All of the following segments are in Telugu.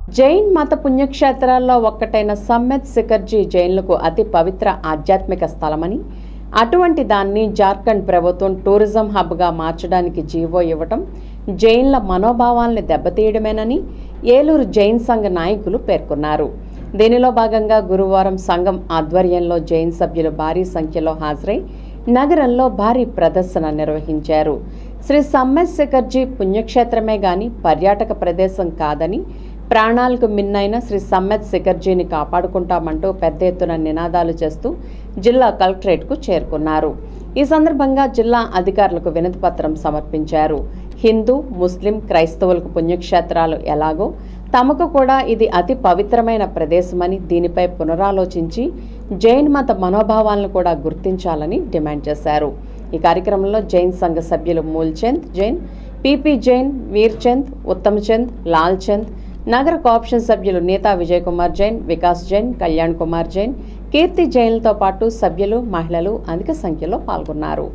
జైన్ మత పుణ్యక్షేత్రాల్లో ఒక్కటైన సమ్మెత్ శిఖర్జీ జైన్లకు అతి పవిత్ర ఆధ్యాత్మిక స్థలమని అటువంటి దాన్ని జార్ఖండ్ ప్రభుత్వం టూరిజం హబ్గా మార్చడానికి జీవో ఇవ్వటం జైన్ల మనోభావాల్ని దెబ్బతీయడమేనని ఏలూరు జైన్ సంఘ నాయకులు పేర్కొన్నారు దీనిలో భాగంగా గురువారం సంఘం ఆధ్వర్యంలో జైన్ సభ్యులు భారీ సంఖ్యలో హాజరై నగరంలో భారీ ప్రదర్శన నిర్వహించారు శ్రీ సమ్మెత్ శిఖర్జీ పుణ్యక్షేత్రమే గాని పర్యాటక ప్రదేశం కాదని ప్రాణాలకు మిన్నైన శ్రీ సమ్మెత్ శిఖర్జీని కాపాడుకుంటామంటూ పెద్ద ఎత్తున నినాదాలు చేస్తూ జిల్లా కలెక్టరేట్కు చేరుకున్నారు ఈ సందర్భంగా జిల్లా అధికారులకు వినతి పత్రం సమర్పించారు హిందూ ముస్లిం క్రైస్తవులకు పుణ్యక్షేత్రాలు ఎలాగో తమకు కూడా ఇది అతి పవిత్రమైన ప్రదేశమని దీనిపై పునరాలోచించి జైన్ మత మనోభావాలను కూడా గుర్తించాలని డిమాండ్ చేశారు ఈ కార్యక్రమంలో జైన్ సంఘ సభ్యులు మూల్చంద్ జైన్ పిపి జైన్ వీర్చంద్ ఉత్తమ్ చంద్ లాల్ చంద్ నగర కోఆప్షన్ సభ్యులు నేతా విజయ్ కుమార్ జైన్ వికాస్ జైన్ కళ్యాణ్ కుమార్ జైన్ కీర్తి జైన్లతో పాటు సభ్యులు మహిళలు అధిక సంఖ్యలో పాల్గొన్నారు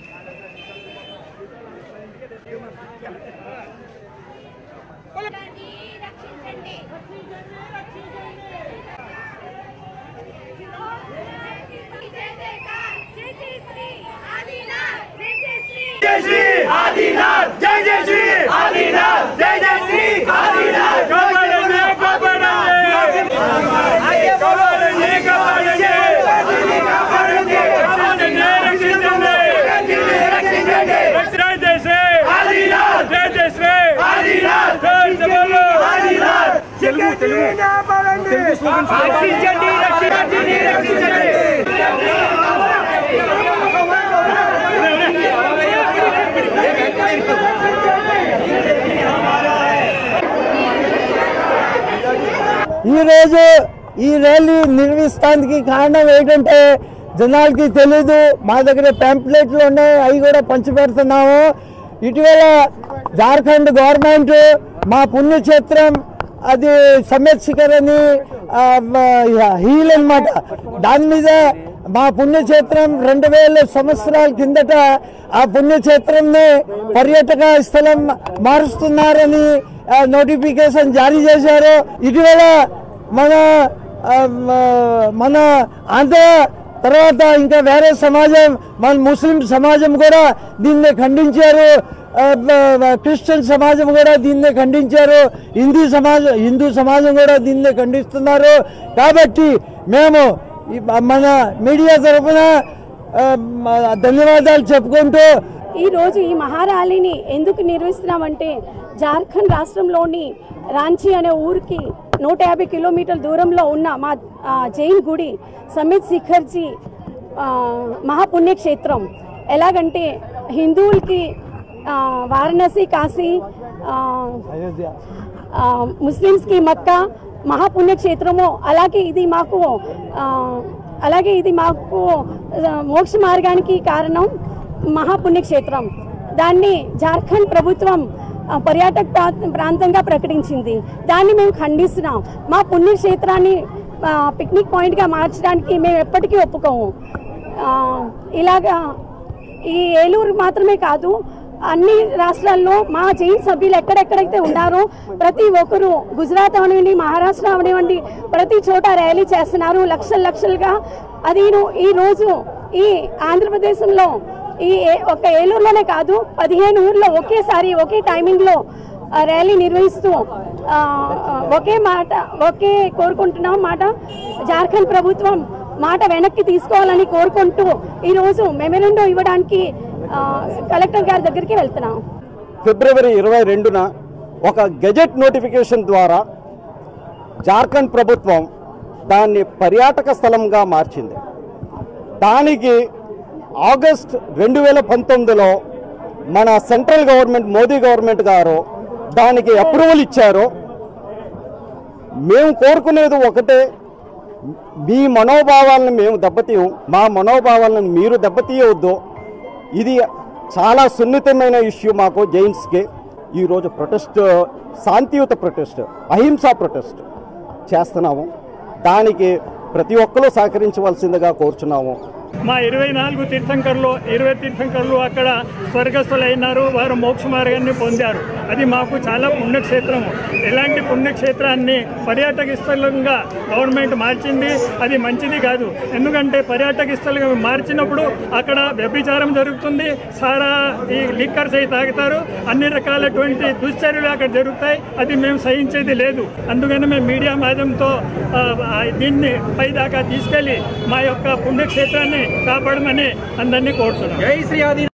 రక్షించండి జై జయకార్ జై జై శ్రీ ఆదినాథ్ జై జై శ్రీ జై శ్రీ ఆదినాథ్ జై జై శ్రీ ఆదినాథ్ జై జై శ్రీ ఆదినాథ్ కాపాడండి కాపాడండి కాపాడండి కాపాడండి కాపాడండి రక్షించండి రక్షించండి రక్షణ జై శ్రీ ఆదినాథ్ జై జై శ్రీ ఆదినాథ్ జై జగలు ఆదినాథ్ తెలుగు తెలుగు రక్షించండి రక్షించండి రక్షించండి ఈరోజు ఈ ర్యాలీ నిర్వహిస్తానికి కారణం ఏంటంటే జనాలకి తెలీదు మా దగ్గర ప్యాంప్లెట్లు ఉన్నాయి అవి కూడా పంచిపెడుతున్నాము ఇటీవల జార్ఖండ్ గవర్నమెంట్ మా పుణ్యక్షేత్రం అది సమ్యత్ శిఖర్ అని ఆ, మ- హీల్ అనమాట దాని మీద మా పుణ్యక్షేత్రం రెండు వేల సంవత్సరాల కిందట ఆ పుణ్యక్షేత్రంని పర్యాటక స్థలం మారుస్తున్నారని ఆ, నోటిఫికేషన్ జారీ చేశారు ఇటీవల మన ఆ, మ- మన ఆంధ్ర తర్వాత ఇంకా వేరే సమాజం మన ముస్లిం సమాజం కూడా దీన్ని ఖండించారు ఆ, బ- బ- క్రిస్టియన్ సమాజం కూడా దీన్ని ఖండించారు హిందూ సమాజం హిందూ సమాజం కూడా దీన్ని ఖండిస్తున్నారు కాబట్టి మేము ఈ మన మీడియా తరఫున ఆ, మ- ధన్యవాదాలు చెప్పుకుంటూ ఈ రోజు ఈ మహారాలిని ఎందుకు నిర్వహిస్తున్నామంటే జార్ఖండ్ రాష్ట్రంలోని రాంచీ అనే ఊరికి నూట యాభై కిలోమీటర్ల దూరంలో ఉన్న మా ఆ, జైన్ గుడి సమిత్ శిఖర్జీ ఆ, మహాపుణ్యక్షేత్రం ఎలాగంటే హిందువులకి ఆ, వారణాసి కాశీ ఆ, అయోధ్య ఆ, ముస్లిమ్స్కి మక్కా మహాపుణ్యక్షేత్రము అలాగే ఇది మాకు ఆ, అలాగే ఇది మాకు ఆ, మోక్ష మార్గానికి కారణం మహాపుణ్యక్షేత్రం దాన్ని జార్ఖండ్ ప్రభుత్వం ఆ, పర్యాటక ప్రా- ప్రాంతంగా ప్రకటించింది దాన్ని మేము ఖండిస్తున్నాం మా పుణ్యక్షేత్రాన్ని ఆ, పిక్నిక్ పాయింట్గా మార్చడానికి మేము ఎప్పటికీ ఒప్పుకోము ఆ, ఇలాగా ఈ ఏలూరు మాత్రమే కాదు అన్ని రాష్ట్రాల్లో మా జైన్ సభ్యులు ఎక్కడెక్కడైతే ఉన్నారో ప్రతి ఒక్కరు గుజరాత్ అవనివ్వండి మహారాష్ట్ర అవనివ్వండి ప్రతి చోట ర్యాలీ చేస్తున్నారు లక్షల లక్షలుగా అది ఈ రోజు ఈ ఆంధ్రప్రదేశ్లో ఈ ఏ- ఒక ఏలూరులోనే కాదు పదిహేను ఊర్లో ఒకేసారి ఒకే టైమింగ్లో ఆ, ర్యాలీ నిర్వహిస్తూ ఆ, ఆ, ఒకే మాట ఒకే కోరుకుంటున్నాం మాట జార్ఖండ్ ప్రభుత్వం మాట వెనక్కి తీసుకోవాలని కోరుకుంటూ ఈరోజు మెమరెండో ఇవ్వడానికి ఆ, కలెక్టర్ గారి దగ్గరికి వెళ్తున్నాం ఫిబ్రవరి ఇరవై రెండున ఒక గెజెట్ నోటిఫికేషన్ ద్వారా జార్ఖండ్ ప్రభుత్వం దాన్ని పర్యాటక స్థలంగా మార్చింది దానికి ఆగస్ట్ రెండు వేల పంతొమ్మిదిలో మన సెంట్రల్ గవర్నమెంట్ మోదీ గవర్నమెంట్ గారు దానికి అప్రూవల్ ఇచ్చారు మేము కోరుకునేది ఒకటే మీ మనోభావాలను మేము దెబ్బతీయం మా మనోభావాలను మీరు దెబ్బతీయవద్దు ఇది చాలా సున్నితమైన ఇష్యూ మాకు జైన్స్కి ఈరోజు ప్రొటెస్ట్ శాంతియుత ప్రొటెస్ట్ అహింసా ప్రొటెస్ట్ చేస్తున్నాము దానికి ప్రతి ఒక్కరూ సహకరించవలసిందిగా కోరుచున్నాము మా ఇరవై నాలుగు తీర్థంకర్లు ఇరవై తీర్థంకర్లు అక్కడ స్వర్గస్థులైనారు వారు మోక్ష మార్గాన్ని పొందారు అది మాకు చాలా పుణ్యక్షేత్రము ఎలాంటి పుణ్యక్షేత్రాన్ని పర్యాటక స్థలంగా గవర్నమెంట్ మార్చింది అది మంచిది కాదు ఎందుకంటే పర్యాటక స్థలంగా మార్చినప్పుడు అక్కడ వ్యభిచారం జరుగుతుంది సారా ఈ లిక్కర్స్ అయి తాగుతారు అన్ని రకాలటువంటి దుశ్చర్యలు అక్కడ జరుగుతాయి అది మేము సహించేది లేదు అందుకని మేము మీడియా మాధ్యమంతో ఆ, ఆ, దీన్ని పైదాకా తీసుకెళ్లి మా యొక్క పుణ్యక్షేత్రాన్ని కాపాడమని అందరినీ కోరుతున్నాం